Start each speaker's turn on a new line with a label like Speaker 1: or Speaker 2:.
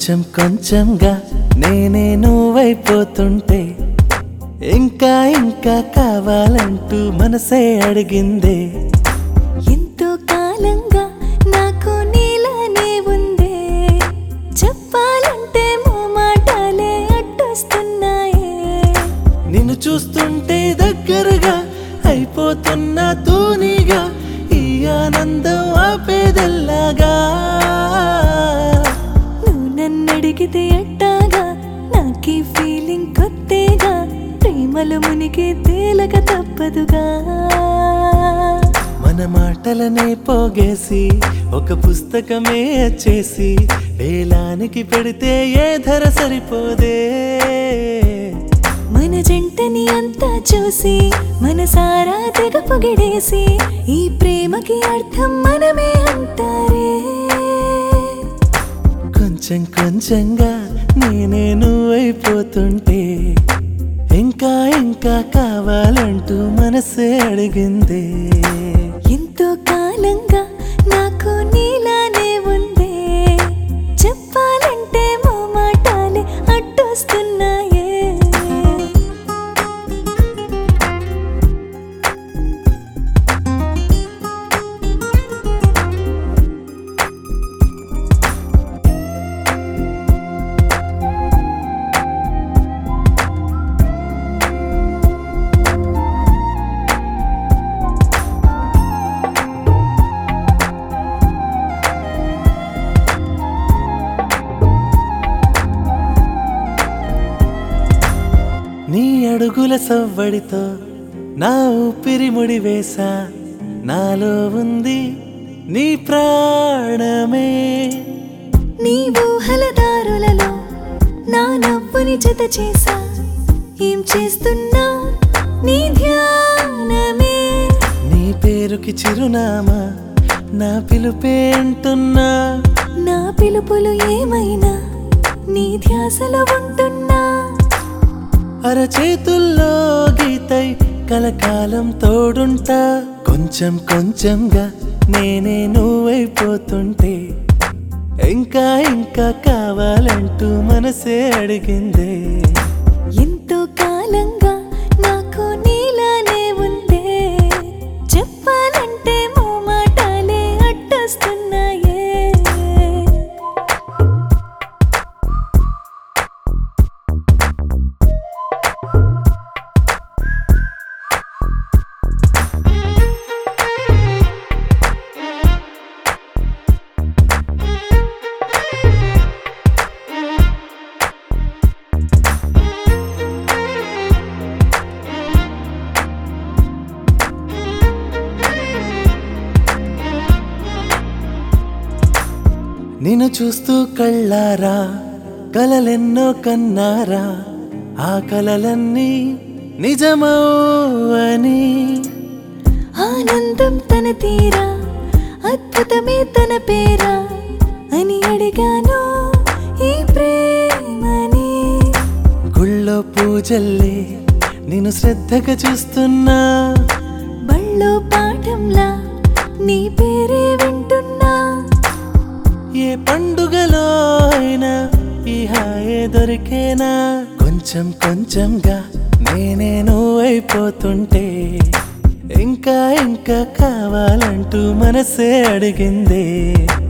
Speaker 1: కొంచెం కొంచెంగా నేనే నువ్వైపోతుంటే ఇంకా ఇంకా కావాలంటూ మనసే అడిగిందే
Speaker 2: ఎంతో కాలంగా నాకు నీలానే ఉందే చెప్పాలంటే మో మాటలే అడ్డొస్తున్నాయే
Speaker 1: నిన్ను చూస్తుంటే దగ్గరగా అయిపోతున్నా తూనిగా ఈ ఆనందం ఆపేదెల్లాగా
Speaker 2: నువ్వు నన్ను అడిగితే ఎట్టాగా నాకీ ఫీలింగ్ కొత్తేగా ప్రేమలు మునిగి తేలక తప్పదుగా
Speaker 1: మన మాటలనే పోగేసి ఒక పుస్తకమే చేసి వేలానికి పెడితే ఏ ధర సరిపోదే
Speaker 2: మన జంటని అంతా చూసి మనసారా తెగ పొగిడేసి ఈ ప్రేమకి అర్థం మనమే అంటారే
Speaker 1: కొంచెం కొంచెంగా నేనే నువ్వైపోతుంటే ఇంకా ఇంకా కావాలంటూ మనసే అడిగిందే
Speaker 2: ఎంతో కాలంగా నాకు నీలానే ఉందే చెప్పాలంటే మో మాటలే అడ్డొస్తున్నాయే
Speaker 1: నీ అడుగుల సవ్వడితో నా ఊపిరి ముడివేశా నాలో ఉంది నీ ప్రాణమే
Speaker 2: నీ ఊహల దారులలో నా నవ్వుని జత చేసా ఏం చేస్తున్నా నీ ధ్యానమే
Speaker 1: నీ పేరుకి చిరునామా నా పిలుపే అంటున్నా
Speaker 2: నా పిలుపులు ఏమైనా నీ ధ్యాసలో ఉంటున్నా
Speaker 1: అరచేతుల్లో గీతై కలకాలం తోడుంటా కొంచెం కొంచెంగా నేనే నువ్వైపోతుంటే ఇంకా ఇంకా కావాలంటూ మనసే అడిగిందే
Speaker 2: ఎంతో కాలంగా నాకు నీలానే ఉందే చెప్పాలంటే మో మాటలే అడ్డొస్తున్నాయే
Speaker 1: నిన్ను చూస్తూ కళ్ళారా కలలెన్నో కన్నారా ఆ కలలన్నీ నిజమని
Speaker 2: ఆనందం తన తీరా అద్భుతమే తన పేరా అని అడిగాను ఈ ప్రేమని
Speaker 1: గుళ్ళో పూజల్లే నేను శ్రద్ధగా చూస్తున్నా
Speaker 2: బళ్ళో పాఠంలా నీ పేరే వింటున్నా
Speaker 1: ఏ పండుగలో అయినా ఈ హాయే దొరికేనా కొంచెం కొంచెంగా నేనే నువ్వైపోతుంటే ఇంకా ఇంకా కావాలంటూ మనసే అడిగిందే